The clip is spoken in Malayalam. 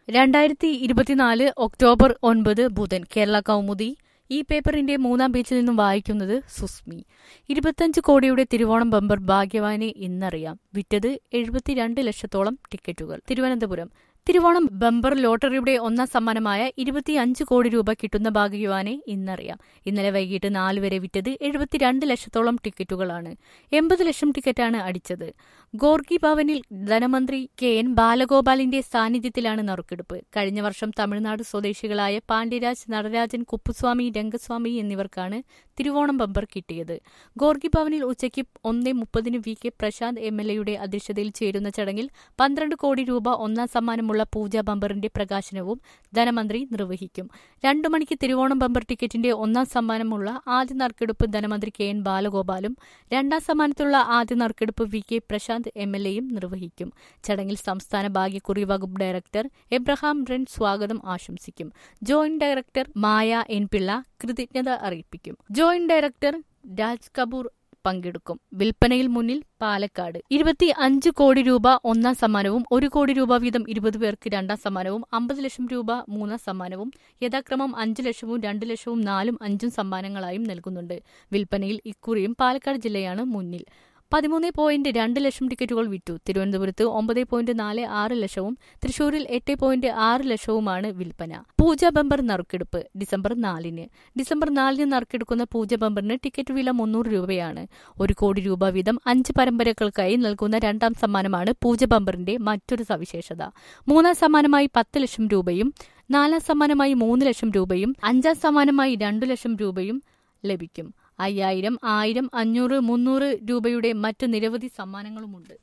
രണ്ടായിരത്തി ഇരുപത്തിനാല് ഒക്ടോബർ ഒൻപത് ബുധൻ കേരള കൗമുദി ഈ പേപ്പറിന്റെ മൂന്നാം പേജിൽ നിന്നും വായിക്കുന്നത് സുസ്മി ഇരുപത്തഞ്ച് കോടിയുടെ തിരുവോണം ബമ്പർ ഭാഗ്യവാനെ ഇന്നറിയാം വിറ്റത് എഴുപത്തിരണ്ട് ലക്ഷത്തോളം ടിക്കറ്റുകൾ തിരുവനന്തപുരം തിരുവോണം ബമ്പർ ലോട്ടറിയുടെ ഒന്നാം സമ്മാനമായ ഇരുപത്തിയഞ്ച് കോടി രൂപ കിട്ടുന്ന ഭാഗ്യവാനെ ഇന്നറിയാം ഇന്നലെ വൈകിട്ട് നാല് വരെ വിറ്റത് എഴുപത്തിരണ്ട് ലക്ഷത്തോളം ടിക്കറ്റുകളാണ് എൺപത് ലക്ഷം ടിക്കറ്റാണ് അടിച്ചത് ഗോർഗി ഭവനിൽ ധനമന്ത്രി കെ എൻ ബാലഗോപാലിന്റെ സാന്നിധ്യത്തിലാണ് നറുക്കെടുപ്പ് കഴിഞ്ഞ വർഷം തമിഴ്നാട് സ്വദേശികളായ പാണ്ഡ്യരാജ് നടരാജൻ കുപ്പുസ്വാമി രംഗസ്വാമി എന്നിവർക്കാണ് തിരുവോണം ബമ്പർ കിട്ടിയത് ഗോർഗി ഭവനിൽ ഉച്ചയ്ക്ക് ഒന്നേ മുപ്പതിന് V K Prashanth M L എയുടെ അധ്യക്ഷതയിൽ ചേരുന്ന ചടങ്ങിൽ പന്ത്രണ്ട് കോടി രൂപ ഒന്നാം സമ്മാനമുള്ള പൂജ ബമ്പറിന്റെ പ്രകാശനവും ധനമന്ത്രി നിർവഹിക്കും രണ്ടു മണിക്ക് തിരുവോണം ബമ്പർ ടിക്കറ്റിന്റെ ഒന്നാം സമ്മാനമുള്ള ആദ്യ നറുക്കെടുപ്പ് ധനമന്ത്രി കെ എൻ ബാലഗോപാലും രണ്ടാം സമ്മാനത്തിലുള്ള ആദ്യ നറുക്കെടുപ്പ് V K Prashanth M L എയും നിർവഹിക്കും ചടങ്ങിൽ സംസ്ഥാന ഭാഗ്യക്കുറി വകുപ്പ് ഡയറക്ടർ എബ്രഹാം റെൻ സ്വാഗതം ആശംസിക്കും joint director Maya N Pillai കൃതജ്ഞത അറിയിപ്പിക്കും ജോയിന്റ് ഡയറക്ടർ രാജ് കപൂർ പങ്കെടുക്കും വിൽപ്പനയിൽ മുന്നിൽ പാലക്കാട് ഇരുപത്തി അഞ്ച് കോടി രൂപ ഒന്നാം സമ്മാനവും ഒരു കോടി രൂപ വീതം ഇരുപത് പേർക്ക് രണ്ടാം സമ്മാനവും അമ്പത് ലക്ഷം രൂപ മൂന്നാം സമ്മാനവും യഥാക്രമം അഞ്ച് ലക്ഷവും രണ്ട് ലക്ഷവും നാലും അഞ്ചും സമ്മാനങ്ങളായും നൽകുന്നുണ്ട് വിൽപ്പനയിൽ ഇക്കുറിയും പാലക്കാട് ജില്ലയാണ് മുന്നിൽ പതിമൂന്ന് പോയിന്റ് രണ്ട് ലക്ഷം ടിക്കറ്റുകൾ വിറ്റു തിരുവനന്തപുരത്ത് ഒമ്പത് പോയിന്റ് നാല് ആറ് ലക്ഷവും തൃശൂരിൽ എട്ട് പോയിന്റ് ആറ് ലക്ഷവുമാണ് വിൽപ്പന പൂജ ബമ്പർ നറുക്കെടുപ്പ് ഡിസംബർ നാലിന് ഡിസംബർ നാലിന് നറുക്കെടുക്കുന്ന പൂജ ബമ്പറിന് ടിക്കറ്റ് വില മുന്നൂറ് രൂപയാണ് ഒരു കോടി രൂപ വീതം അഞ്ച് പരമ്പരകൾക്കായി നൽകുന്ന രണ്ടാം സമ്മാനമാണ് പൂജ ബമ്പറിന്റെ മറ്റൊരു സവിശേഷത മൂന്നാം സമ്മാനമായി പത്ത് ലക്ഷം രൂപയും നാലാം സമ്മാനമായി മൂന്ന് ലക്ഷം രൂപയും അഞ്ചാം സമ്മാനമായി രണ്ടു ലക്ഷം രൂപയും ലഭിക്കും അയ്യായിരം ആയിരം അഞ്ഞൂറ് മുന്നൂറ് രൂപയുടെ മറ്റ് നിരവധി സമ്മാനങ്ങളുമുണ്ട്